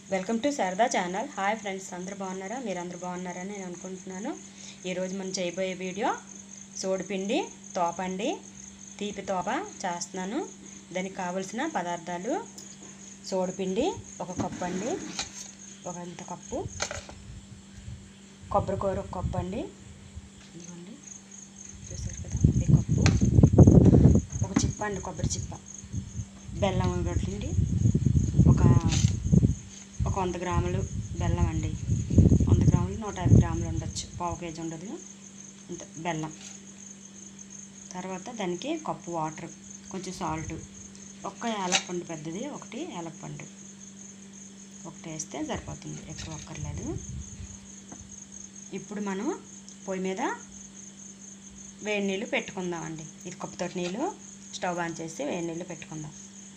welcome to Sharada channel hi friends అందరు బాగున్నారా మీరు అందరు బాగున్నారని నేను అనుకుంటున్నాను ఈరోజు మనం చేయబోయే వీడియో సోడిపిండి తోపండి తీపి తోప చేస్తున్నాను దానికి కావలసిన పదార్థాలు సోడిపిండి ఒక కప్పు అండి ఒక ఇంత కప్పు కొబ్బరికూర ఒక కప్పు అండి ఇదిగోండి చూసారు కదా ఈ కప్పు ఒక చిప్ప అండి కొబ్బరి చిప్ప బెల్లం ఒకటి ఒక ఒక వంద గ్రాములు బెల్లం అండి వంద గ్రాములు నూట యాభై గ్రాములు ఉండొచ్చు పావు కేజీ ఉండదు ఇంత బెల్లం తర్వాత దానికి కప్పు వాటర్ కొంచెం సాల్ట్ ఒక్క యాలప్పండు పెద్దది ఒకటి యాలప్పండు ఒకటి వేస్తే సరిపోతుంది ఎక్కువ అక్కర్లేదు ఇప్పుడు మనం పొయ్యి మీద వేడి నీళ్ళు పెట్టుకుందామండి ఇది కప్పుతోటి నీళ్ళు స్టవ్ ఆన్ చేసి వేడి నీళ్ళు పెట్టుకుందాం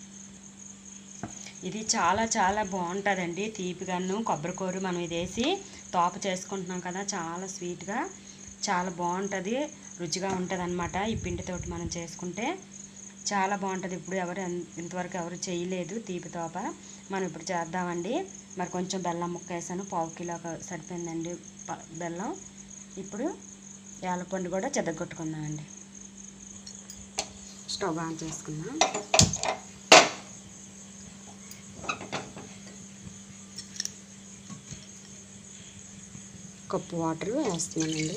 ఇది చాలా చాలా బాగుంటుందండి తీపిగాను కొబ్బరికూర మనం ఇది వేసి తోప చేసుకుంటున్నాం కదా చాలా స్వీట్గా చాలా బాగుంటుంది రుచిగా ఉంటుంది అనమాట ఈ పిండితోటి మనం చేసుకుంటే చాలా బాగుంటుంది ఇప్పుడు ఎవరు ఎన్- ఇంతవరకు ఎవరు చేయలేదు తీపి తోప మనం ఇప్పుడు చేద్దామండి మరి కొంచెం బెల్లం ముక్క వేసాను పావు కిలో సరిపోయిందండి ప- బెల్లం ఇప్పుడు యాలపండు కూడా చెదగొట్టుకుందామండి స్టవ్ ఆన్ చేసుకుందాం కప్పు వాటర్ వేస్తున్నానండి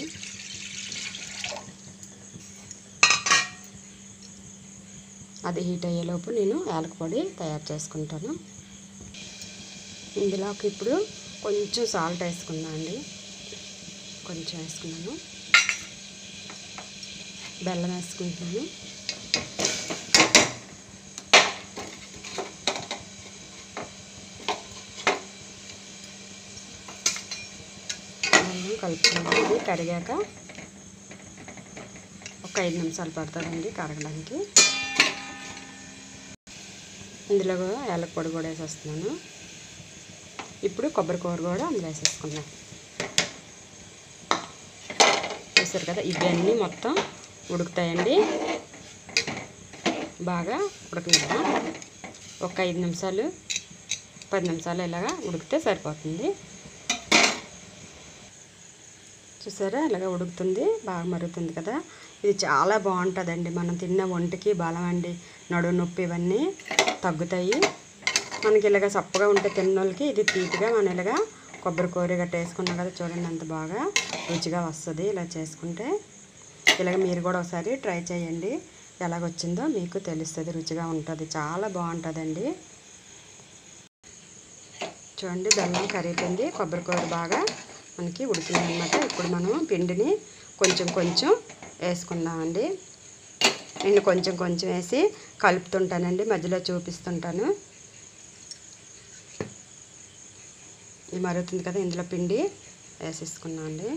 అది హీట్ అయ్యేలోపు నేను యాలక పొడి తయారు చేసుకుంటాను ఇందులోకి ఇప్పుడు కొంచెం సాల్ట్ వేసుకున్నా అండి కొంచెం వేసుకున్నాను బెల్లం వేసుకుంటున్నాను బెల్లం కలుపుకున్నామండి కరిగాక ఒక ఐదు నిమిషాలు పడుతుందండి కరగడానికి ఇందులో కూడా యాలక పొడి కూడా వేసేస్తున్నాను ఇప్పుడు కొబ్బరి కూర కూడా అందులో వేసేసుకున్నాను చూసారు కదా ఇవన్నీ మొత్తం ఉడుకుతాయండి బాగా ఉడకనిద్దాం ఒక ఐదు నిమిషాలు పది నిమిషాలు ఇలాగా ఉడికితే సరిపోతుంది చూసారా ఇలాగ ఉడుకుతుంది బాగా మరుగుతుంది కదా ఇది చాలా బాగుంటుందండి మనం తిన్న ఒంటికి బలం అండి నడు నొప్పి ఇవన్నీ తగ్గుతాయి మనకి ఇలాగ సప్పగా ఉంటే తిన్న వాళ్ళకి ఇది తీపిగా మనం ఇలాగా కొబ్బరి కూర గట్ట వేసుకున్నాం కదా చూడండి అంత బాగా రుచిగా వస్తుంది ఇలా చేసుకుంటే ఇలాగ మీరు కూడా ఒకసారి ట్రై చేయండి ఎలాగొచ్చిందో మీకు తెలుస్తుంది రుచిగా ఉంటుంది చాలా బాగుంటుందండి చూడండి బెల్లం కరిగిపోయింది కొబ్బరికూర బాగా మనకి ఉడికింది అనమాట ఇప్పుడు మనం పిండిని కొంచెం కొంచెం వేసుకుందామండి నేను కొంచెం కొంచెం వేసి కలుపుతుంటానండి మధ్యలో చూపిస్తుంటాను ఇది మరుగుతుంది కదా ఇందులో పిండి వేసేసుకున్నాం అండి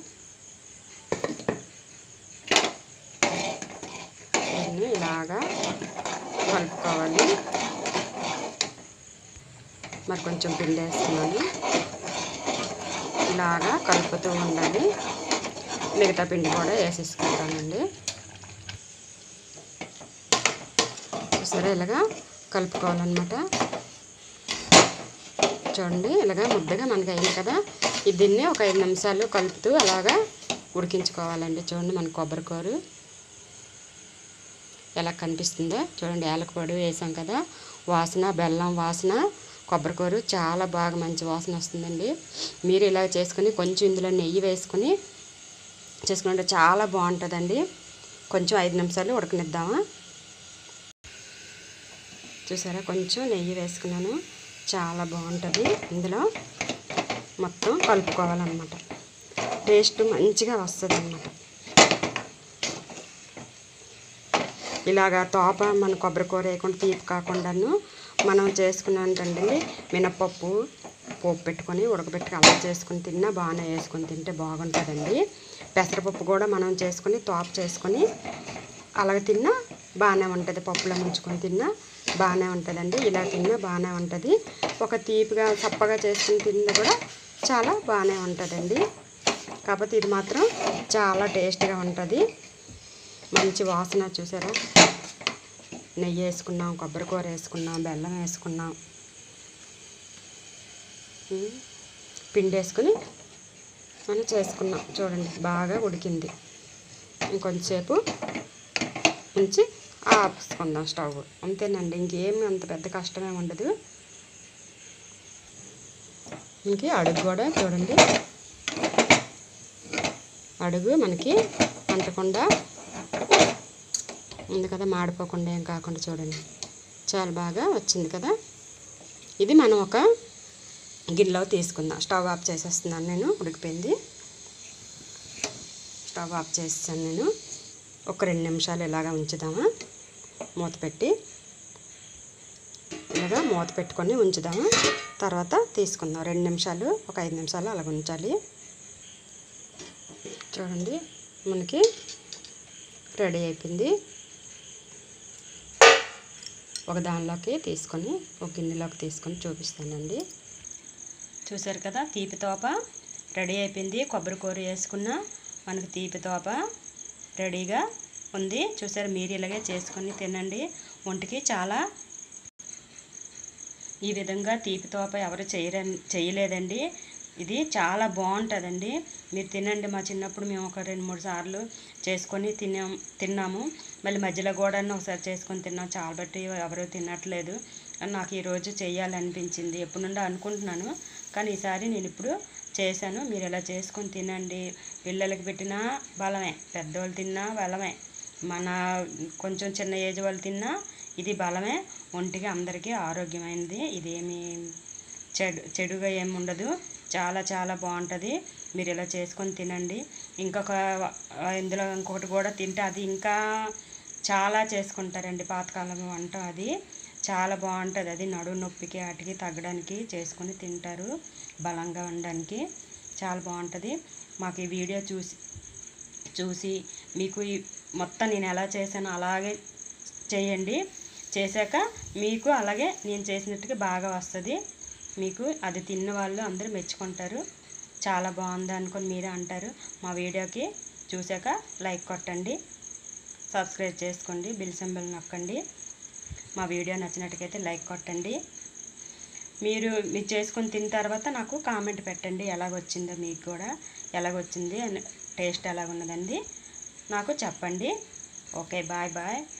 దీన్ని ఇలాగా కలుపుకోవాలి మరి కొంచెం పిండి వేస్తున్నాను ఇలాగా కలుపుతూ ఉండాలి మిగతా పిండి కూడా వేసేసుకుంటానండి చూసారా ఇలాగా కలుపుకోవాలన్నమాట చూడండి ఇలాగా ముద్దగా మనకి అయింది కదా ఇది దీన్ని ఒక ఐదు నిమిషాలు కలుపుతూ అలాగా ఉడికించుకోవాలండి చూడండి మన కొబ్బరికూర ఎలా కనిపిస్తుందో చూడండి యాలక పొడి వేసాం కదా వాసన బెల్లం వాసన కొబ్బరికూర చాలా బాగా మంచి వాసన వస్తుందండి మీరు ఇలా చేసుకుని కొంచెం ఇందులో నెయ్యి వేసుకుని చేసుకుంటే చాలా బాగుంటుందండి కొంచెం ఐదు నిమిషాలు ఉడకనిద్దామా చూసారా కొంచెం నెయ్యి వేసుకున్నాను చాలా బాగుంటుంది ఇందులో మొత్తం కలుపుకోవాలన్నమాట టేస్ట్ మంచిగా వస్తుంది అన్నమాట ఇలాగా తోప మన కొబ్బరి కూర వేయకుండా తీపి కాకుండాను మనం చేసుకున్నాంటండి మినపప్పు పోపు పెట్టుకొని ఉడకబెట్టుకు అలా చేసుకుని తిన్నా బాగానే వేసుకొని తింటే బాగుంటుందండి పెసరపప్పు కూడా మనం చేసుకొని తోప చేసుకొని అలాగ తిన్నా బాగానే ఉంటుంది పప్పులో ముంచుకొని తిన్నా బాగానే ఉంటుందండి ఇలా తిన్నా బాగానే ఉంటుంది ఒక తీపిగా చప్పగా చేసుకుని తిన్నా కూడా చాలా బాగానే ఉంటుందండి కాకపోతే ఇది మాత్రం చాలా టేస్ట్గా ఉంటుంది మంచి వాసన చూసారా నెయ్యి వేసుకున్నాం కొబ్బరి కూర వేసుకున్నాం బెల్లం వేసుకున్నాం ఉమ్, పిండి వేసుకొని మనం చేసుకున్నాం చూడండి బాగా ఉడికింది ఇంకొంచెంసేపు ఉంచి ఆపుకుందాం స్టవ్ అంతేనండి ఇంకేమి అంత పెద్ద కష్టమే ఉండదు ఇంకే అడుగు కూడా చూడండి అడుగు మనకి అంటకుండా ఉంది కదా మాడిపోకుండా ఏం కాకుండా చూడండి చాలా బాగా వచ్చింది కదా ఇది మనం ఒక గిన్నెలో తీసుకుందాం స్టవ్ ఆఫ్ చేసేస్తున్నాను నేను ఉడికిపోయింది స్టవ్ ఆఫ్ చేసేసాను నేను ఒక రెండు నిమిషాలు ఇలాగ ఉంచుదామా మూత పెట్టి ఇలాగా మూత పెట్టుకొని ఉంచుదాము తర్వాత తీసుకుందాం రెండు నిమిషాలు ఒక ఐదు నిమిషాలు అలాగ ఉంచాలి చూడండి మనకి రెడీ అయిపోయింది ఒక దానిలోకి తీసుకొని ఒక గిన్నెలోకి తీసుకొని చూపిస్తానండి చూసారు కదా తీపి తోప రెడీ అయిపోయింది కొబ్బరి కూర వేసుకున్న మనకి తీపి తోప రెడీగా ఉంది చూసారు మీరు ఇలాగే చేసుకొని తినండి ఒంటికి చాలా ఈ విధంగా తీపి తోప ఎవరు చేయర చేయలేదండి ఇది చాలా బాగుంటుందండి మీరు తినండి మా చిన్నప్పుడు మేము ఒక రెండు మూడు సార్లు చేసుకొని తిన్నాం తిన్నాము మళ్ళీ మధ్యలో కూడా ఒకసారి చేసుకొని తిన్నాం చాలా బట్టి ఎవరు తినట్లేదు అని నాకు ఈరోజు చేయాలనిపించింది ఎప్పటి నుండో అనుకుంటున్నాను కానీ ఈసారి నేను ఇప్పుడు చేశాను మీరు ఇలా చేసుకొని తినండి పిల్లలకి పెట్టినా బలమే పెద్దవాళ్ళు తిన్నా బలమే మన కొంచెం చిన్న ఏజ్ వాళ్ళు తిన్నా ఇది బలమే ఒంటికి అందరికీ ఆరోగ్యమైనది ఇదేమి చెడు చెడుగా ఏమి ఉండదు చాలా చాలా బాగుంటుంది మీరు ఇలా చేసుకొని తినండి ఇంకొక ఆ, ఇందులో ఇంకొకటి కూడా తింటే అది ఇంకా చాలా చేసుకుంటారండి పాతకాలం వంట అది చాలా బాగుంటుంది అది నడు నొప్పికి వాటికి తగ్గడానికి చేసుకొని తింటారు బలంగా ఉండడానికి చాలా బాగుంటుంది మాకు ఈ వీడియో చూసి చూసి మీకు ఈ మొత్తం నేను ఎలా చేశానో అలాగే చేయండి చేశాక మీకు అలాగే నేను చేసినట్టుగా బాగా వస్తుంది మీకు అది తిన్న వాళ్ళు అందరూ మెచ్చుకుంటారు చాలా బాగుంది అనుకొని మీరే అంటారు మా వీడియోకి చూశాక లైక్ కొట్టండి సబ్స్క్రైబ్ చేసుకోండి బిల్ సింబల్ నొక్కండి మా వీడియో నచ్చినట్టుకైతే లైక్ కొట్టండి మీరు మీరు చేసుకొని తిన్న తర్వాత నాకు కామెంట్ పెట్టండి ఎలాగొచ్చిందో మీకు కూడా ఎలాగొచ్చింది అని టేస్ట్ ఎలాగున్నదండి నాకు చెప్పండి ఓకే బాయ్ బాయ్